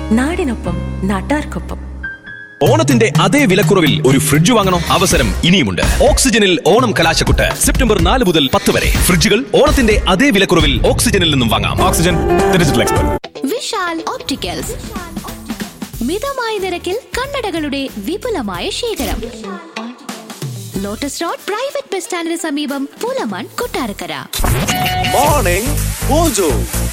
നാടിനൊപ്പം നാട്ടാർക്കൊപ്പം ഓണത്തിന്റെ അതേ വിലക്കുറവിൽ ഒരു ഫ്രിഡ്ജ് വാങ്ങണോ അവസരം ഇനിയുമുണ്ട് ഓക്സിജനിൽ ഓണം കലാശക്കുട്ട് സെപ്റ്റംബർ നാല് മുതൽ പത്ത് വരെ ഫ്രിഡ്ജുകൾ ഓണത്തിന്റെ അതേ വിലക്കുറവിൽ ഓക്സിജനിൽ നിന്നും വാങ്ങാം Oxygen digital expert Vishal opticals മിതമായ നിരക്കിൽ കണ്ണടകളുടെ വിപുലമായ ശേഖരം ലോട്ടസ് റോഡ് പ്രൈവറ്റ് ബസ് സ്റ്റാൻഡിന് സമീപം Pulamon Kottarakkara morning mojo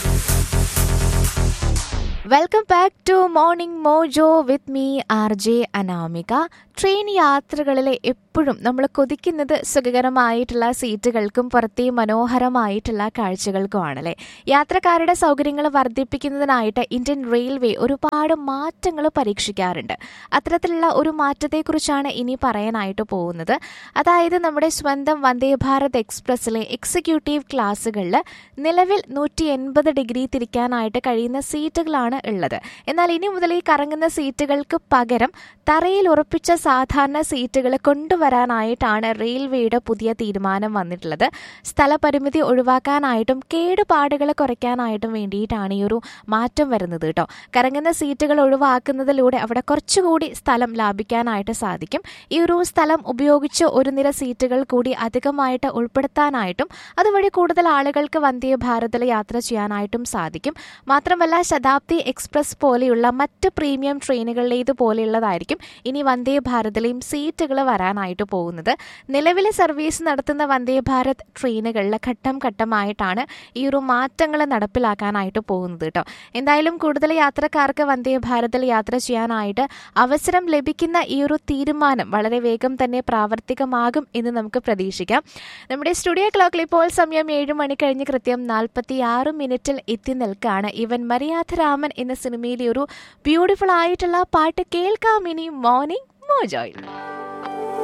welcome back to morning mojo with me R J Anamika train യാത്രകളിലെ എപ്പോഴും നമ്മൾ കൊതിക്കുന്നത് സുഖകരമായിട്ടുള്ള സീറ്റുകൾക്കും പുറത്തെ മനോഹരമായിട്ടുള്ള കാഴ്ചകൾക്കുമാണല്ലേ യാത്രക്കാരുടെ സൗകര്യങ്ങൾ വർദ്ധിപ്പിക്കുന്നതിനായിട്ട് ഇന്ത്യൻ റെയിൽവേ ഒരുപാട് മാറ്റങ്ങൾ പരീക്ഷിക്കാറുണ്ട് അത്തരത്തിലുള്ള ഒരു മാറ്റത്തെക്കുറിച്ചാണ് ഇനി പറയാനായിട്ട് പോകുന്നത് അതായത് നമ്മുടെ സ്വന്തം വന്ദേ ഭാരത് എക്സ്പ്രസ്സിലെ എക്സിക്യൂട്ടീവ് ക്ലാസ്സുകളിൽ നിലവിൽ നൂറ്റി എൺപത് ഡിഗ്രി തിരിക്കാനായിട്ട് കഴിയുന്ന സീറ്റുകളാണ് ഉള്ളത് എന്നാൽ ഇനി മുതൽ ഈ കറങ്ങുന്ന സീറ്റുകൾക്ക് പകരം തറയിൽ ഉറപ്പിച്ച സാധാരണ സീറ്റുകൾ കൊണ്ടുവരാനായിട്ടാണ് റെയിൽവേയുടെ പുതിയ തീരുമാനം വന്നിട്ടുള്ളത് സ്ഥലപരിമിതി ഒഴിവാക്കാനായിട്ടും കേടുപാടുകൾ കുറയ്ക്കാനായിട്ടും വേണ്ടിയിട്ടാണ് ഈ ഒരു മാറ്റം വരുന്നത് കേട്ടോ കറങ്ങുന്ന സീറ്റുകൾ ഒഴിവാക്കുന്നതിലൂടെ അവിടെ കുറച്ചുകൂടി സ്ഥലം ലാഭിക്കാനായിട്ട് സാധിക്കും ഈ ഒരു സ്ഥലം ഉപയോഗിച്ച് ഒരു നിര സീറ്റുകൾ കൂടി അധികമായിട്ട് ഉൾപ്പെടുത്താനായിട്ടും അതുവഴി കൂടുതൽ ആളുകൾക്ക് വന്ദേ ഭാരതിൽ യാത്ര ചെയ്യാനായിട്ടും സാധിക്കും മാത്രമല്ല ശതാബ്ദി എക്സ്പ്രസ് പോലെയുള്ള മറ്റ് പ്രീമിയം ട്രെയിനുകളിലേതുപോലെയുള്ളതായിരിക്കും ഇനി വന്ദേ ഭാരതിലെയും സീറ്റുകൾ വരാനായിട്ട് പോകുന്നത് നിലവിലെ സർവീസ് നടത്തുന്ന വന്ദേ ഭാരത് ട്രെയിനുകളിൽ ഘട്ടം ഘട്ടമായിട്ടാണ് ഈ ഒരു മാറ്റങ്ങൾ നടപ്പിലാക്കാനായിട്ട് പോകുന്നത് കേട്ടോ എന്തായാലും കൂടുതൽ യാത്രക്കാർക്ക് വന്ദേ ഭാരതിൽ യാത്ര ചെയ്യാനായിട്ട് അവസരം ലഭിക്കുന്ന ഈ ഒരു തീരുമാനം വളരെ വേഗം തന്നെ പ്രാവർത്തികമാകും എന്ന് നമുക്ക് പ്രതീക്ഷിക്കാം നമ്മുടെ സ്റ്റുഡിയോ ക്ലോക്കിൽ ഇപ്പോൾ സമയം ഏഴ് മണി കഴിഞ്ഞ് കൃത്യം നാൽപ്പത്തി ആറ് മിനിറ്റിൽ എത്തി നിൽക്കുകയാണ് ഇവൻ മര്യാദരാമൻ എന്ന സിനിമയിലെ ഒരു ബ്യൂട്ടിഫുൾ ആയിട്ടുള്ള പാട്ട് കേൾക്കാം ഇനി മോർണിംഗ് മോജോയിൽ